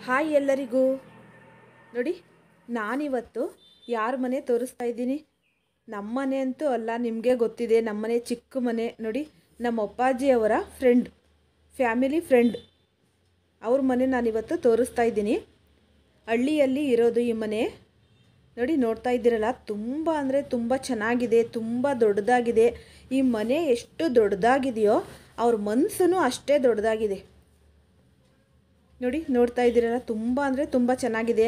hi ಎಲ್ಲರಿಗೂ ನೋಡಿ ನಾನಿವತ್ತು ಯಾರ ಮನೆ ತೋರಿಸ್ತಾ ಇದ್ದೀನಿ ನಮ್ಮ ಮನೆ ಅಂತೂ ಅಲ್ಲ ನಿಮಗೆ ಗೊತ್ತಿದೆ ನಮ್ಮನೆ ಚಿಕ್ಕ ಮನೆ ನೋಡಿ ನಮ್ಮ ಅಪ್ಪಾಜಿಯವರ ಫ್ರೆಂಡ್ ಫ್ಯಾಮಿಲಿ ಫ್ರೆಂಡ್ ಅವ್ರ ಮನೆ ನಾನಿವತ್ತು ತೋರಿಸ್ತಾ ಇದ್ದೀನಿ ಹಳ್ಳಿಯಲ್ಲಿ ಇರೋದು ಈ ಮನೆ ನೋಡಿ ನೋಡ್ತಾ ಇದ್ದೀರಲ್ಲ ತುಂಬ ಅಂದರೆ ತುಂಬ ಚೆನ್ನಾಗಿದೆ ತುಂಬ ದೊಡ್ಡದಾಗಿದೆ ಈ ಮನೆ ಎಷ್ಟು ದೊಡ್ಡದಾಗಿದೆಯೋ ಅವ್ರ ಮನಸ್ಸು ಅಷ್ಟೇ ದೊಡ್ಡದಾಗಿದೆ ನೋಡಿ ನೋಡ್ತಾ ಇದ್ದೀರಲ್ಲ ತುಂಬ ಅಂದರೆ ತುಂಬ ಚೆನ್ನಾಗಿದೆ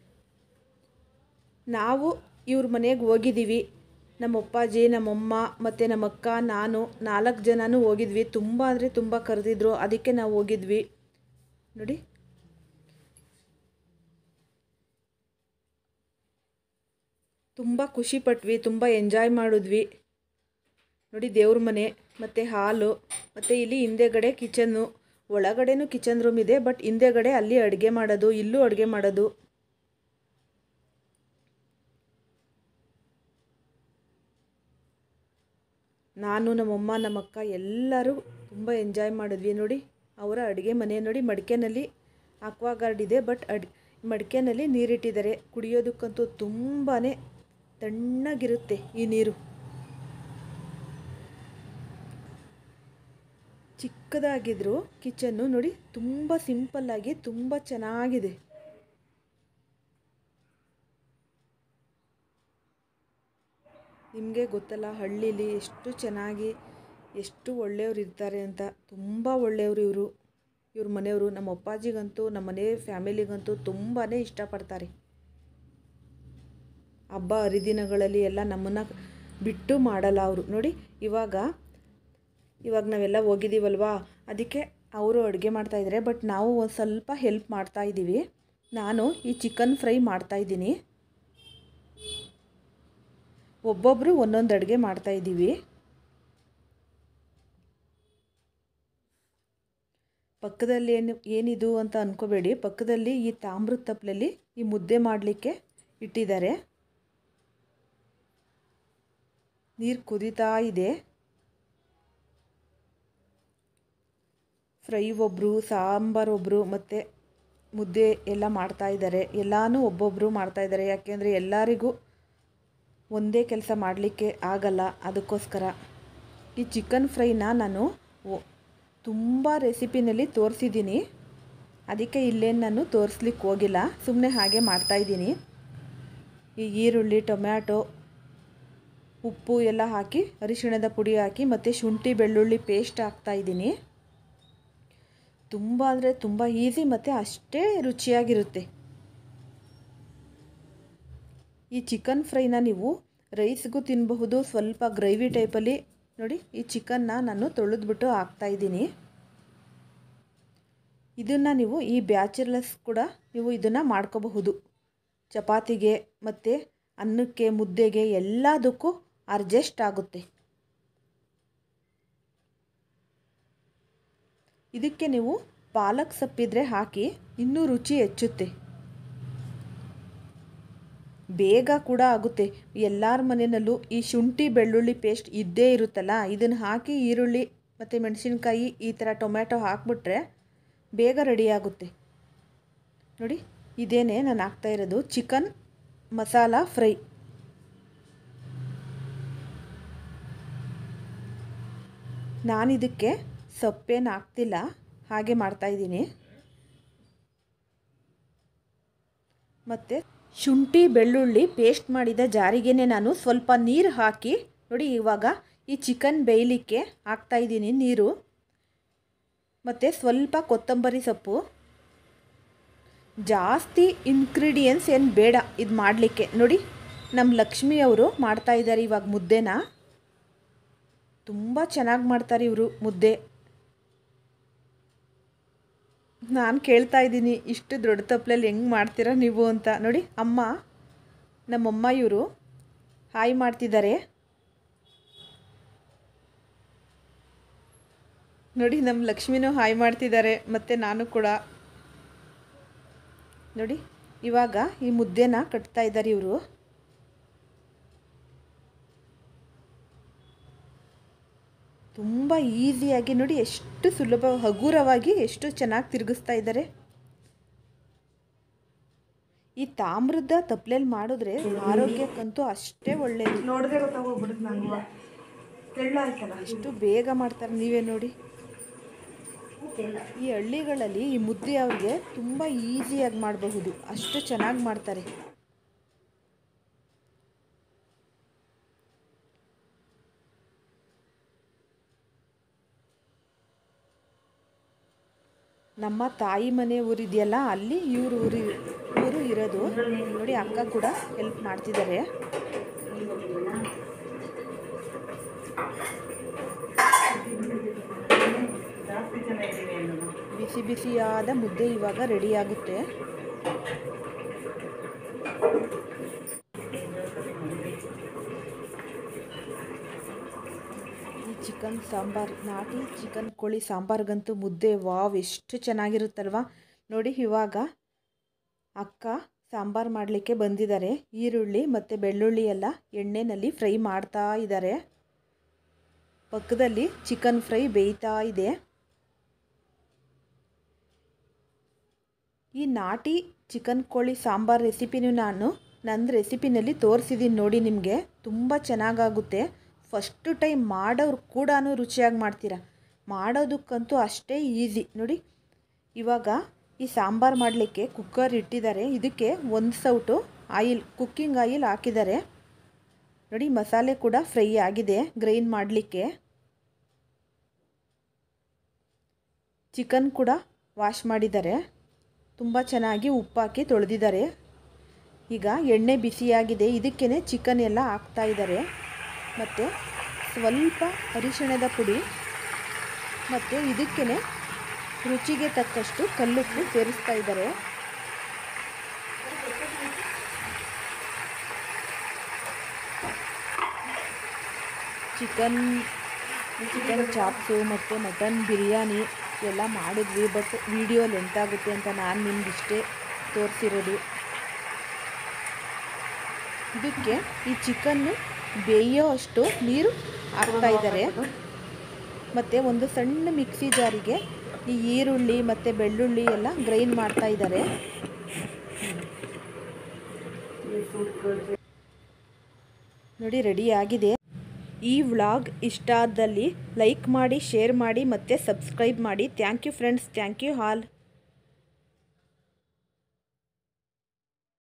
ನಾವು ಇವ್ರ ಮನೆಗೆ ಹೋಗಿದ್ದೀವಿ ನಮ್ಮ ಅಪ್ಪಾಜಿ ನಮ್ಮಮ್ಮ ಮತ್ತು ನಮ್ಮ ಅಕ್ಕ ನಾನು ನಾಲ್ಕು ಜನನೂ ಹೋಗಿದ್ವಿ ತುಂಬ ಅಂದರೆ ತುಂಬ ಕರೆದಿದ್ರು ಅದಕ್ಕೆ ನಾವು ಹೋಗಿದ್ವಿ ನೋಡಿ ತುಂಬ ಖುಷಿ ಪಟ್ವಿ ತುಂಬ ಎಂಜಾಯ್ ಮಾಡಿದ್ವಿ ನೋಡಿ ದೇವ್ರ ಮನೆ ಮತ್ತು ಹಾಲು ಮತ್ತು ಇಲ್ಲಿ ಹಿಂದೆಗಡೆ ಕಿಚನ್ನು ಒಳಗಡೆನೂ ಕಿಚನ್ ರೂಮ್ ಇದೆ ಬಟ್ ಹಿಂದೆಗಡೆ ಅಲ್ಲಿ ಅಡುಗೆ ಮಾಡೋದು ಇಲ್ಲೂ ಅಡುಗೆ ಮಾಡೋದು ನಾನು ನಮ್ಮಮ್ಮ ನಮ್ಮಕ್ಕ ಎಲ್ಲರೂ ತುಂಬ ಎಂಜಾಯ್ ಮಾಡಿದ್ವಿ ನೋಡಿ ಅವರ ಅಡುಗೆ ಮನೆ ನೋಡಿ ಮಡಿಕೆನಲ್ಲಿ ಆಕ್ವಾಗಾರ್ಡ್ ಇದೆ ಬಟ್ ಅಡ್ ಮಡಿಕೆನಲ್ಲಿ ನೀರಿಟ್ಟಿದ್ದಾರೆ ಕುಡಿಯೋದಕ್ಕಂತೂ ತುಂಬಾ ತಣ್ಣಗಿರುತ್ತೆ ಈ ನೀರು ಚಿಕ್ಕದಾಗಿದ್ರು ಕಿಚನ್ನು ನೋಡಿ ತುಂಬ ಸಿಂಪಲ್ಲಾಗಿ ತುಂಬ ಚೆನ್ನಾಗಿದೆ ನಿಮಗೆ ಗೊತ್ತಲ್ಲ ಹಳ್ಳೀಲಿ ಎಷ್ಟು ಚೆನ್ನಾಗಿ ಎಷ್ಟು ಒಳ್ಳೆಯವ್ರು ಇರ್ತಾರೆ ಅಂತ ತುಂಬ ಒಳ್ಳೆಯವರು ಇವರು ಇವ್ರ ಮನೆಯವರು ನಮ್ಮ ಅಪ್ಪಾಜಿಗಂತೂ ನಮ್ಮ ಮನೆ ಫ್ಯಾಮಿಲಿಗಂತೂ ತುಂಬಾ ಇಷ್ಟಪಡ್ತಾರೆ ಹಬ್ಬ ಹರಿದಿನಗಳಲ್ಲಿ ಎಲ್ಲ ನಮ್ಮನ್ನು ಬಿಟ್ಟು ಮಾಡಲ್ಲ ಅವರು ನೋಡಿ ಇವಾಗ ಇವಾಗ ನಾವೆಲ್ಲ ಹೋಗಿದ್ದೀವಲ್ವಾ ಅದಕ್ಕೆ ಅವರು ಅಡುಗೆ ಮಾಡ್ತಾಯಿದ್ದಾರೆ ಬಟ್ ನಾವು ಒಂದು ಸ್ವಲ್ಪ ಹೆಲ್ಪ್ ಮಾಡ್ತಾ ಇದ್ದೀವಿ ನಾನು ಈ ಚಿಕನ್ ಫ್ರೈ ಮಾಡ್ತಾಯಿದ್ದೀನಿ ಒಬ್ಬೊಬ್ಬರು ಒಂದೊಂದು ಅಡುಗೆ ಮಾಡ್ತಾಯಿದ್ದೀವಿ ಪಕ್ಕದಲ್ಲಿ ಏನು ಏನಿದು ಅಂತ ಅಂದ್ಕೋಬೇಡಿ ಪಕ್ಕದಲ್ಲಿ ಈ ತಾಮ್ರದ ತಪ್ಪಲಲ್ಲಿ ಈ ಮುದ್ದೆ ಮಾಡಲಿಕ್ಕೆ ಇಟ್ಟಿದ್ದಾರೆ ನೀರು ಕುದೀತಾ ಇದೆ ಫ್ರೈ ಒಬ್ಬರು ಸಾಂಬಾರು ಒಬ್ಬರು ಮತ್ತು ಮುದ್ದೆ ಎಲ್ಲ ಮಾಡ್ತಾ ಇದ್ದಾರೆ ಎಲ್ಲನೂ ಒಬ್ಬೊಬ್ಬರು ಮಾಡ್ತಾ ಇದ್ದಾರೆ ಯಾಕೆಂದರೆ ಎಲ್ಲರಿಗೂ ಒಂದೇ ಕೆಲಸ ಮಾಡಲಿಕ್ಕೆ ಆಗಲ್ಲ ಅದಕ್ಕೋಸ್ಕರ ಈ ಚಿಕನ್ ಫ್ರೈನ ನಾನು ತುಂಬ ರೆಸಿಪಿನಲ್ಲಿ ತೋರಿಸಿದ್ದೀನಿ ಅದಕ್ಕೆ ಇಲ್ಲೇನು ನಾನು ತೋರಿಸ್ಲಿಕ್ಕೆ ಹೋಗಿಲ್ಲ ಸುಮ್ಮನೆ ಹಾಗೆ ಮಾಡ್ತಾಯಿದ್ದೀನಿ ಈ ಈರುಳ್ಳಿ ಟೊಮ್ಯಾಟೊ ಉಪ್ಪು ಎಲ್ಲ ಹಾಕಿ ಅರಿಶಿಣದ ಪುಡಿ ಹಾಕಿ ಮತ್ತು ಶುಂಠಿ ಬೆಳ್ಳುಳ್ಳಿ ಪೇಸ್ಟ್ ಹಾಕ್ತಾಯಿದ್ದೀನಿ ತುಂಬ ಅಂದರೆ ತುಂಬ ಈಸಿ ಮತ್ತು ಅಷ್ಟೇ ರುಚಿಯಾಗಿರುತ್ತೆ ಈ ಚಿಕನ್ ಫ್ರೈನ ನೀವು ರೈಸ್ಗೂ ತಿನ್ನಬಹುದು ಸ್ವಲ್ಪ ಗ್ರೇವಿ ಟೈಪಲ್ಲಿ ನೋಡಿ ಈ ಚಿಕನ್ನ ನಾನು ತೊಳೆದ್ಬಿಟ್ಟು ಹಾಕ್ತಾಯಿದ್ದೀನಿ ಇದನ್ನು ನೀವು ಈ ಬ್ಯಾಚುಲರ್ಸ್ ಕೂಡ ನೀವು ಇದನ್ನು ಮಾಡ್ಕೋಬಹುದು ಚಪಾತಿಗೆ ಮತ್ತು ಅನ್ನಕ್ಕೆ ಮುದ್ದೆಗೆ ಎಲ್ಲದಕ್ಕೂ ಅಡ್ಜಸ್ಟ್ ಆಗುತ್ತೆ ಇದಕ್ಕೆ ನೀವು ಪಾಲಕ್ ಸೊಪ್ಪಿದ್ರೆ ಹಾಕಿ ಇನ್ನೂ ರುಚಿ ಹೆಚ್ಚುತ್ತೆ ಬೇಗ ಕೂಡ ಆಗುತ್ತೆ ಎಲ್ಲರ ಮನೆಯಲ್ಲೂ ಈ ಶುಂಠಿ ಬೆಳ್ಳುಳ್ಳಿ ಪೇಸ್ಟ್ ಇದ್ದೇ ಇರುತ್ತಲ್ಲ ಇದನ್ನು ಹಾಕಿ ಈರುಳ್ಳಿ ಮತ್ತು ಮೆಣಸಿನ್ಕಾಯಿ ಈ ಥರ ಟೊಮ್ಯಾಟೊ ಹಾಕ್ಬಿಟ್ರೆ ಬೇಗ ರೆಡಿ ಆಗುತ್ತೆ ನೋಡಿ ಇದೇನೆ ನಾನು ಹಾಕ್ತಾ ಇರೋದು ಚಿಕನ್ ಮಸಾಲ ಫ್ರೈ ನಾನಿದಕ್ಕೆ ಸೊಪ್ಪೇನು ಹಾಕ್ತಿಲ್ಲ ಹಾಗೆ ಮಾಡ್ತಾಯಿದ್ದೀನಿ ಮತ್ತು ಶುಂಠಿ ಬೆಳ್ಳುಳ್ಳಿ ಪೇಸ್ಟ್ ಮಾಡಿದ ಜಾರಿಗೆನೆ ನಾನು ಸ್ವಲ್ಪ ನೀರು ಹಾಕಿ ನೋಡಿ ಇವಾಗ ಈ ಚಿಕನ್ ಬೇಯಲಿಕ್ಕೆ ಹಾಕ್ತಾಯಿದ್ದೀನಿ ನೀರು ಮತ್ತು ಸ್ವಲ್ಪ ಕೊತ್ತಂಬರಿ ಸೊಪ್ಪು ಜಾಸ್ತಿ ಇನ್ಗ್ರೀಡಿಯೆಂಟ್ಸ್ ಏನು ಬೇಡ ಇದು ಮಾಡಲಿಕ್ಕೆ ನೋಡಿ ನಮ್ಮ ಲಕ್ಷ್ಮಿಯವರು ಮಾಡ್ತಾಯಿದ್ದಾರೆ ಇವಾಗ ಮುದ್ದೆನ ತುಂಬ ಚೆನ್ನಾಗಿ ಮಾಡ್ತಾರೆ ಇವರು ಮುದ್ದೆ ನಾನು ಕೇಳ್ತಾ ಇದ್ದೀನಿ ಇಷ್ಟು ದೊಡ್ಡ ತಪ್ಪಲಲ್ಲಿ ಹೆಂಗೆ ಮಾಡ್ತೀರಾ ನೀವು ಅಂತ ನೋಡಿ ಅಮ್ಮ ನಮ್ಮಮ್ಮ ಇವರು ಹಾಯ್ ಮಾಡ್ತಿದ್ದಾರೆ ನೋಡಿ ನಮ್ಮ ಲಕ್ಷ್ಮಿನೂ ಹಾಯ್ ಮಾಡ್ತಿದ್ದಾರೆ ಮತ್ತು ನಾನು ಕೂಡ ನೋಡಿ ಇವಾಗ ಈ ಮುದ್ದೆನ ಕಟ್ತಾ ಇದ್ದಾರೆ ಇವರು ತುಂಬ ಈಸಿಯಾಗಿ ನೋಡಿ ಎಷ್ಟು ಸುಲಭ ಹಗುರವಾಗಿ ಎಷ್ಟು ಚೆನ್ನಾಗಿ ತಿರುಗಿಸ್ತಾ ಇದ್ದಾರೆ ಈ ತಾಮ್ರದ ತಪ್ಪಲೆಯಲ್ಲಿ ಮಾಡಿದ್ರೆ ಆರೋಗ್ಯಕ್ಕಂತೂ ಅಷ್ಟೇ ಒಳ್ಳೆಯದು ನೋಡದೆ ಗೊತ್ತಾಗೋಗ್ಬಿಡುತ್ತೆ ನಂಗೂ ತೆಳ್ಳ ಆಯ್ತಲ್ಲ ಎಷ್ಟು ಬೇಗ ಮಾಡ್ತಾರೆ ನೀವೇ ನೋಡಿ ಈ ಹಳ್ಳಿಗಳಲ್ಲಿ ಈ ಮುದ್ದೆ ಅವ್ರಿಗೆ ತುಂಬ ಈಸಿಯಾಗಿ ಮಾಡಬಹುದು ಅಷ್ಟು ಚೆನ್ನಾಗಿ ಮಾಡ್ತಾರೆ ನಮ್ಮ ತಾಯಿ ಮನೆ ಊರಿದೆಯಲ್ಲ ಅಲ್ಲಿ ಇವರು ಊರಿ ಊರು ಇರೋದು ನೋಡಿ ಅಕ್ಕ ಕೂಡ ಹೆಲ್ಪ್ ಮಾಡ್ತಿದ್ದಾರೆ ಜಾಸ್ತಿ ಜನ ಇದ್ದೀವಿ ಅನ್ನೋದು ಬಿಸಿ ಬಿಸಿಯಾದ ಮುದ್ದೆ ಇವಾಗ ರೆಡಿ ಆಗುತ್ತೆ ಈ ಚಿಕನ್ ಸಾಂಬಾರ್ ನಾಟಿ ಚಿಕನ್ ಕೋಳಿ ಸಾಂಬಾರ್ಗಂತೂ ಮುದ್ದೆ ವಾವ್ ಎಷ್ಟು ಚೆನ್ನಾಗಿರುತ್ತಲ್ವಾ ನೋಡಿ ಇವಾಗ ಅಕ್ಕ ಸಾಂಬಾರು ಮಾಡಲಿಕ್ಕೆ ಬಂದಿದ್ದಾರೆ ಈರುಳ್ಳಿ ಮತ್ತು ಬೆಳ್ಳುಳ್ಳಿ ಎಲ್ಲ ಎಣ್ಣೆಯಲ್ಲಿ ಫ್ರೈ ಮಾಡ್ತಾ ಇದ್ದಾರೆ ಪಕ್ಕದಲ್ಲಿ ಚಿಕನ್ ಫ್ರೈ ಬೇಯ್ತಾ ಇದೆ ಈ ನಾಟಿ ಚಿಕನ್ ಕೋಳಿ ಸಾಂಬಾರ್ ರೆಸಿಪಿನೂ ನಾನು ನನ್ನ ರೆಸಿಪಿನಲ್ಲಿ ತೋರಿಸಿದ್ದೀನಿ ನೋಡಿ ನಿಮಗೆ ತುಂಬ ಚೆನ್ನಾಗಾಗುತ್ತೆ ಫಸ್ಟು ಟೈಮ್ ಮಾಡೋರು ಕೂಡ ರುಚಿಯಾಗಿ ಮಾಡ್ತೀರಾ ಮಾಡೋದಕ್ಕಂತೂ ಅಷ್ಟೇ ಈಸಿ ನೋಡಿ ಇವಾಗ ಈ ಸಾಂಬಾರು ಮಾಡಲಿಕ್ಕೆ ಕುಕ್ಕರ್ ಇಟ್ಟಿದ್ದಾರೆ ಇದಕ್ಕೆ ಒಂದು ಸೌಟು ಆಯಿಲ್ ಕುಕ್ಕಿಂಗ್ ಆಯಿಲ್ ಹಾಕಿದ್ದಾರೆ ನೋಡಿ ಮಸಾಲೆ ಕೂಡ ಫ್ರೈ ಆಗಿದೆ ಗ್ರೈಂಡ್ ಮಾಡಲಿಕ್ಕೆ ಚಿಕನ್ ಕೂಡ ವಾಶ್ ಮಾಡಿದ್ದಾರೆ ತುಂಬ ಚೆನ್ನಾಗಿ ಉಪ್ಪಾಕಿ ತೊಳೆದಿದ್ದಾರೆ ಈಗ ಎಣ್ಣೆ ಬಿಸಿಯಾಗಿದೆ ಇದಕ್ಕೇ ಚಿಕನ್ ಎಲ್ಲ ಹಾಕ್ತಾ ಇದ್ದಾರೆ ಮತ್ತು ಸ್ವಲ್ಪ ಅರಿಶಿಣದ ಪುಡಿ ಮತ್ತು ಇದಕ್ಕೇ ರುಚಿಗೆ ತಕ್ಕಷ್ಟು ಕಲ್ಲುಪ್ಪು ಸೇರಿಸ್ತಾ ಇದ್ದಾರೆ ಚಿಕನ್ ಚಿಕನ್ ಚಾಪ್ಸು ಮತ್ತು ಮಟನ್ ಬಿರಿಯಾನಿ ಎಲ್ಲ ಮಾಡಿದ್ವಿ ಬಟ್ ವಿಡಿಯೋ ಲೆಂತ್ ಆಗುತ್ತೆ ಅಂತ ನಾನು ನಿಮ್ಗೆ ಇಷ್ಟೇ ತೋರಿಸಿರೋದು ಇದಕ್ಕೆ ಈ ಚಿಕನ್ನು ಬೇಯೋ ಅಷ್ಟು ನೀರು ಹಾಕ್ತಾ ಇದ್ದಾರೆ ಮತ್ತು ಒಂದು ಸಣ್ಣ ಮಿಕ್ಸಿ ಜಾರಿಗೆ ಈ ಈರುಳ್ಳಿ ಮತ್ತು ಬೆಳ್ಳುಳ್ಳಿ ಎಲ್ಲ ಗ್ರೈಂಡ್ ಮಾಡ್ತಾ ಇದ್ದಾರೆ ನೋಡಿ ರೆಡಿ ಆಗಿದೆ ಈ ವ್ಲಾಗ್ ಇಷ್ಟ ಆದಲ್ಲಿ ಲೈಕ್ ಮಾಡಿ ಶೇರ್ ಮಾಡಿ ಮತ್ತು ಸಬ್ಸ್ಕ್ರೈಬ್ ಮಾಡಿ thank you friends thank you all